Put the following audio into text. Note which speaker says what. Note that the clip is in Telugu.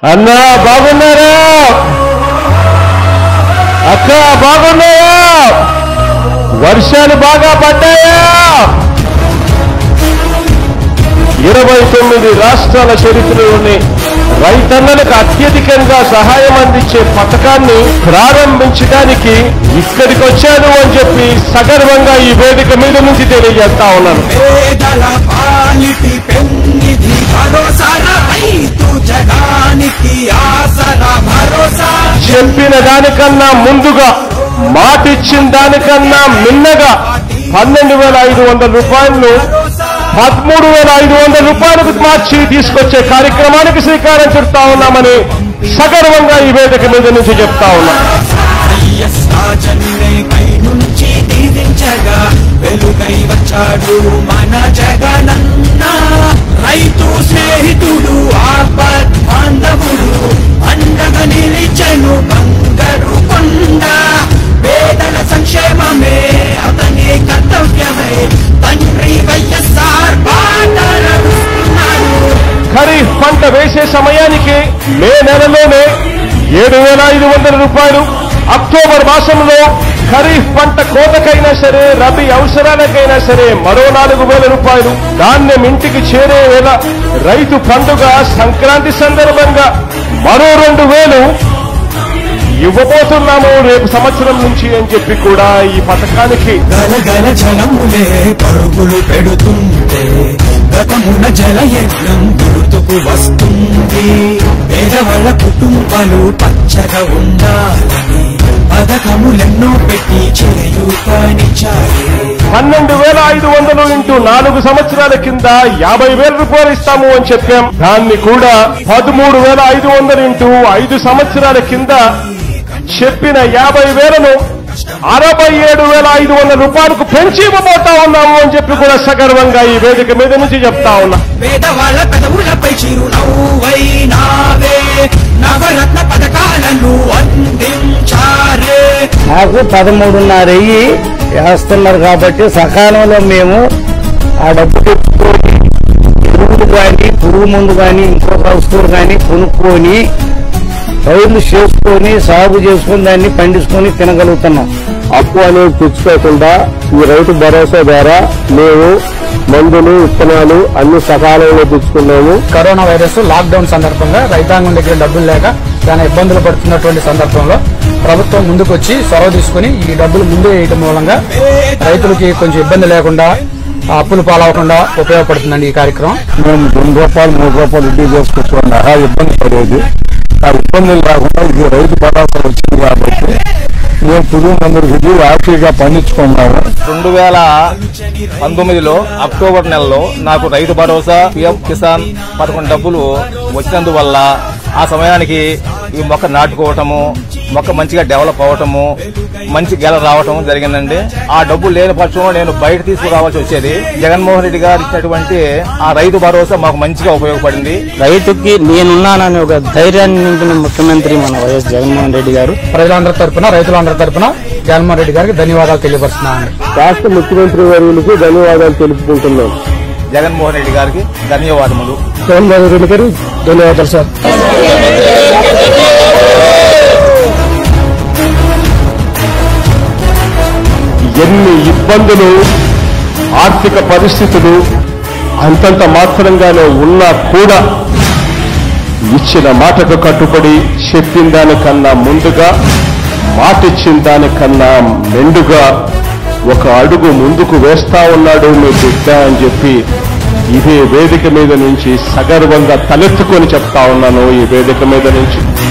Speaker 1: అన్నా బాగున్నారా అక్క బాగున్నాయా వర్షాలు బాగా పడ్డాయా ఇరవై తొమ్మిది రాష్ట్రాల చరిత్రలోని రైతన్నలకు అత్యధికంగా సహాయం అందించే పథకాన్ని ప్రారంభించడానికి ఇక్కడికి వచ్చాను అని చెప్పి సగర్వంగా ఈ వేదిక మీద నుంచి తెలియజేస్తా ఉన్నాను
Speaker 2: పేదల పాలిటి పెన్నిధి భరోసా రైతు జగానికి ఆసరా భరోసా
Speaker 1: చెప్పిన దానికన్నా ముందుగా మాటిచ్చిన దానికన్నా మిన్నగా పన్నెండు వేల ఐదు వందల రూపాయలను పదమూడు వేల ఐదు వందల రూపాయలకు మార్చి తీసుకొచ్చే కార్యక్రమానికి శ్రీకారం చుడతా ఉన్నామని సగర్వంగా ఈ వేదిక మీద నుంచి చెప్తా ఉన్నాం
Speaker 2: వైఎస్ రాజన్నే పై నుంచి దీవించగా వెలుగై వచ్చాడు మన జగనన్న రైతు స్నేహితుడు ఆపద్ బాంధవుడు అండగా నిలిచెను బంగారు కొండ పేదల సంక్షేమమే అతని కర్తవ్యమే తండ్రి వైఎస్ఆర్ బాట నడుస్తున్నాడు
Speaker 1: ఖరీఫ్ పంట వేసే సమయానికి మే నెలలోనే ఏడు వేల ఐదు వందల రూపాయలు అక్టోబర్ మాసంలో ఖరీఫ్ పంట కోతకైనా సరే రబీ అవసరాలకైనా సరే మరో నాలుగు వేల రూపాయలు ధాన్యం ఇంటికి చేరే వేళ రైతు పండుగ సంక్రాంతి సందర్భంగా మరో రెండు వేలు ఇవ్వబోతున్నాము రేపు సంవత్సరం నుంచి అని చెప్పి కూడా ఈ పథకానికి
Speaker 2: గలగల జలములే పరుగులు పెడుతుంటే గతమున జలయజ్ఞం గుర్తుకు వస్తుంది పేదవాళ్ళ కుటుంబాలు పచ్చగా ఉండాలని పథకములెన్నో పెట్టి చేయూతానిచ్చాయి
Speaker 1: పన్నెండు వేల ఐదు వందలు ఇంటూ నాలుగు సంవత్సరాల కింద యాభై వేల రూపాయలు ఇస్తాము అని చెప్పాం దాన్ని కూడా పదమూడు వేల ఐదు వందలు ఇంటూ ఐదు సంవత్సరాల కింద చెప్పిన యాభై వేలను అరవై ఏడు వేల ఐదు వందల రూపాయలకు పెంచి ఇవ్వబోతా ఉన్నాము అని చెప్పి కూడా సగర్వంగా ఈ వేదిక మీద నుంచి చెప్తా ఉన్నా
Speaker 2: పేదవాళ్ళ పెదవులపై చిరునవ్వై నావే నవరత్న పథకాలను అందించారే
Speaker 3: నాకు పదమూడున్నర వెయ్యి వేస్తున్నారు కాబట్టి సకాలంలో మేము ఆ డబ్బు తెచ్చుకొని ఎరువులు కానీ పురుగు మందు కానీ ఇంకొక వస్తువులు కానీ కొనుక్కొని పైర్లు చేసుకొని సాగు చేసుకొని దాన్ని పండించుకొని తినగలుగుతున్నాం
Speaker 1: అప్పు అనేది తెచ్చుకోకుండా ఈ రైతు భరోసా ద్వారా మేము మందులు విత్తనాలు అన్ని సకాలంలో తెచ్చుకున్నాము
Speaker 4: కరోనా వైరస్ లాక్డౌన్ సందర్భంగా రైతాంగం దగ్గర డబ్బులు లేక చాలా ఇబ్బందులు పడుతున్నటువంటి సందర్భంలో ప్రభుత్వం ముందుకు వచ్చి చొరవ తీసుకుని ఈ డబ్బులు ముందే వేయటం మూలంగా రైతులకి కొంచెం ఇబ్బంది లేకుండా ఆ అప్పులు పాలవకుండా ఉపయోగపడుతుందండి ఈ కార్యక్రమం
Speaker 1: మేము రెండు రూపాయలు మూడు రూపాయలు వడ్డీ చేసుకొచ్చుకోండి ఆ ఇబ్బంది పడేది ఆ ఇబ్బందులు లేకుండా ఇది రైతు భరోసా వచ్చింది కాబట్టి మేము పురుగు మందులు ఇది హ్యాపీగా పండించుకున్నాము
Speaker 5: రెండు వేల పంతొమ్మిదిలో అక్టోబర్ నెలలో నాకు రైతు భరోసా పిఎం కిసాన్ పథకం డబ్బులు వచ్చినందువల్ల ఆ సమయానికి ఈ మొక్క నాటుకోవటము మొక్క మంచిగా డెవలప్ అవ్వటము మంచి గెల రావటం జరిగిందండి ఆ డబ్బులు లేని పక్షంలో నేను బయట తీసుకురావాల్సి వచ్చేది జగన్మోహన్ రెడ్డి గారు ఇచ్చినటువంటి ఆ రైతు భరోసా మాకు మంచిగా ఉపయోగపడింది
Speaker 3: రైతుకి నేనున్నానని ఒక ధైర్యాన్ని నింపిన ముఖ్యమంత్రి మన వైఎస్ జగన్మోహన్ రెడ్డి గారు
Speaker 4: ప్రజలందరి తరపున రైతులందరి తరపున జగన్మోహన్ రెడ్డి గారికి ధన్యవాదాలు తెలియపరుస్తున్నాను
Speaker 1: రాష్ట్ర ముఖ్యమంత్రి వర్యులకు ధన్యవాదాలు తెలుపుకుంటున్నాం
Speaker 5: జగన్మోహన్ రెడ్డి గారికి ధన్యవాదములు
Speaker 1: జగన్మోహన్ రెడ్డి గారు ధన్యవాదాలు సార్ ఎన్ని ఇబ్బందులు ఆర్థిక పరిస్థితులు అంతంత మాత్రంగానే ఉన్నా కూడా ఇచ్చిన మాటకు కట్టుబడి చెప్పిన దానికన్నా ముందుగా మాటిచ్చిన దానికన్నా మెండుగా ఒక అడుగు ముందుకు వేస్తా ఉన్నాడు మీ బిడ్డ అని చెప్పి ఇదే వేదిక మీద నుంచి సగర్వంగా తలెత్తుకొని చెప్తా ఉన్నాను ఈ వేదిక మీద నుంచి